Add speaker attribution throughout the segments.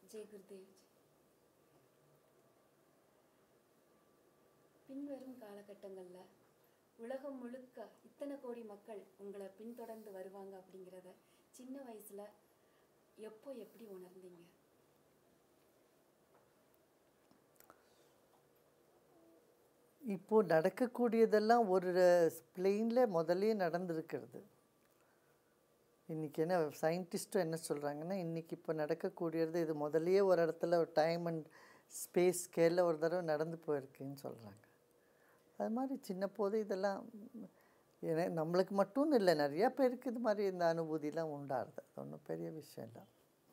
Speaker 1: Jai Gurudev G. பின்வரும் காலகட்டங்களில் உலகம் முழுக்க இத்தனை கோடி மக்கள் உங்களை பின்தொடர்ந்து வருவாங்க அப்படிங்கிறத சின்ன வயசுல எப்போ எப்படி உணர்ந்தீங்க
Speaker 2: இப்போ நடக்கக்கூடியதெல்லாம் ஒரு பிளெயினில் முதல்லயே நடந்திருக்கிறது இன்றைக்கி என்ன சயின்டிஸ்ட்டும் என்ன சொல்கிறாங்கன்னா இன்றைக்கி இப்போ நடக்கக்கூடியது இது முதல்லயே ஒரு இடத்துல ஒரு டைம் அண்ட் ஸ்பேஸ் ஸ்கேலில் ஒரு தடவை நடந்து போயிருக்குன்னு சொல்கிறாங்க அது மாதிரி சின்ன போது இதெல்லாம் ஏன்னா நம்மளுக்கு மட்டும் இல்லை நிறையா பேருக்கு இது மாதிரி இந்த அனுபூதிலாம் உண்டாடுது அது ஒன்றும் பெரிய விஷயம் இல்லை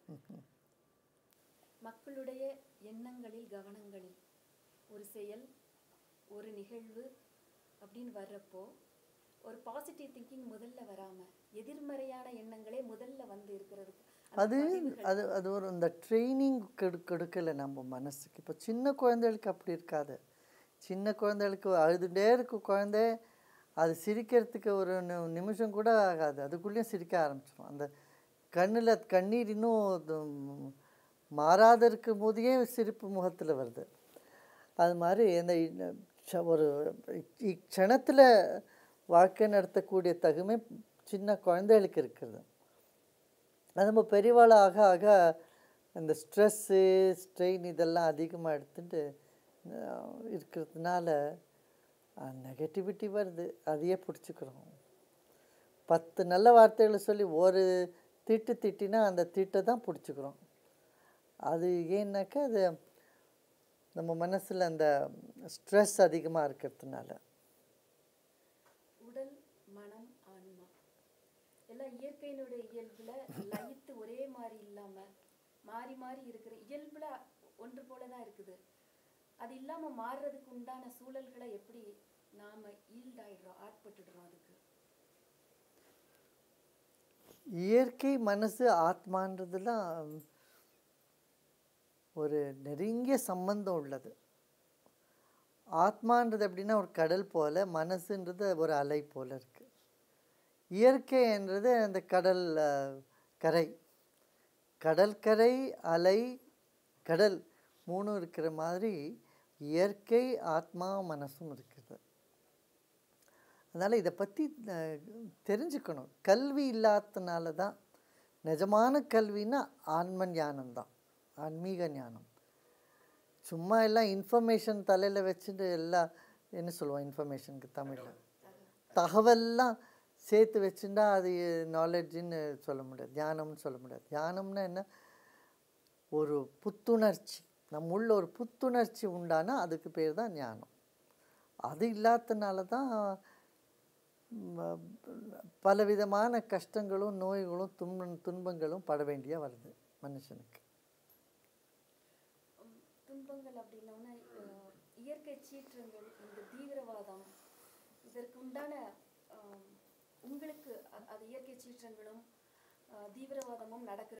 Speaker 1: மக்களுடைய எண்ணங்களில் கவனங்களில் ஒரு செயல் ஒரு நிகழ்வு அப்படின்னு வர்றப்போ ஒரு பாசிட்டிவ் திங்கிங் முதல்ல வராம எதிர்மறையான எண்ணங்களே முதல்ல வந்து இருக்கிறதுக்கு அந்த
Speaker 2: அது
Speaker 1: பதிவுகள்
Speaker 2: அது அது ஒரு இந்த ட்ரைனிங் கெடு கெடுக்கலை நம்ம மனசுக்கு இப்போ சின்ன குழந்தைகளுக்கு அப்படி இருக்காது சின்ன குழந்தைகளுக்கு அழுதுகிட்டே இருக்கும் குழந்தை அது சிரிக்கிறதுக்கு ஒரு நி- நிமிஷம் கூட ஆகாது அதுக்குள்ளேயும் சிரிக்க ஆரம்பிச்சிடும் அந்த கண்ணில் கண்ணீர் இன்னும் இது ம், மாறாத இருக்கும் போதே சிரிப்பு முகத்தில் வருது அது மாதிரி இந்த இ- ச- ஒரு இக்ஷணத்தில் வாழ்க்கை நடத்தக்கூடிய தகுமை சின்ன குழந்தைகளுக்கு இருக்கிறது அது நம்ம பெரியவாள் ஆக ஆக இந்த ஸ்ட்ரெஸ்ஸு ஸ்ட்ரெயின் இதெல்லாம் அதிகமாக எடுத்துட்டு அஹ், இருக்கிறதுனால நெகட்டிவிட்டி வருது அதையே பிடிச்சிக்கிறோம் பத்து நல்ல வார்த்தைகளை சொல்லி ஒரு திட்டு திட்டினா அந்த திட்டை தான் பிடிச்சிக்கிறோம் அது ஏன்னாக்கா அது நம்ம மனசில் அந்த ஸ்ட்ரெஸ் அதிகமாக இருக்கிறதுனால
Speaker 1: உடல் மனம் ஆன்மா எல்லாம் இயற்கையினுடைய இயல்புல லயித்து ஒரே மாதிரி இல்லாம மாறி மாறி இருக்கிற இயல்புல ஒன்று போல தான் இருக்குது அது இல்லாம மாறுறதுக்கு உண்டான சூழல்களை எப்படி நாம ஈல்ட் ஆயிடுறோம் ஆட்பட்டுடுறோம் அதுக்கு
Speaker 2: இயற்கை மனசு ஆத்மான்றதுலாம் ஒரு நெருங்கிய சம்பந்தம் உள்ளது ஆத்மான்றது எப்படின்னா ஒரு கடல் போல மனசுன்றது ஒரு அலை போல இருக்கு இயற்கைன்றது அந்த கடல் அஹ், கரை கடற்கரை அலை கடல் மூணும் இருக்கிற மாதிரி இயற்கை ஆத்மா மனசும் இருக்குது அதனால் இதை பற்றி தெரிஞ்சுக்கணும் கல்வி இல்லாததுனால தான் நிஜமான கல்வின்னா ஆன்ம ஞானம் தான் ஆன்மீக ஞானம் சும்மா எல்லாம் இன்ஃபர்மேஷன் தலையில் வச்சுட்டு எல்லாம் என்ன சொல்லுவோம் இன்ஃபர்மேஷனுக்கு தமிழில் தகவல்லாம் சேர்த்து வச்சுட்டா அது நாலேஜுன்னு சொல்ல முடியாது தியானம்னு சொல்ல முடியாது தியானம்னா என்ன ஒரு புத்துணர்ச்சி நம்ம உள்ள ஒரு புத்துணர்ச்சி உண்டானா அதுக்கு பேர் தான் ஞானம் அது இல்லாததுனால தான் ம, பலவிதமான கஷ்டங்களும் நோய்களும் துன்ப துன்பங்களும் பட வேண்டிய வருது மனுஷனுக்கு
Speaker 1: உம், துன்பங்கள் அப்படின்னோம்னா அஹ், இயற்கை சீற்றங்கள் இந்த தீவிரவாதம் இதற்கு உண்டான ஆம், உங்களுக்கு அ- அது இயற்கை சீற்றங்களும் அஹ், தீவிரவாதமும் நடக்கிற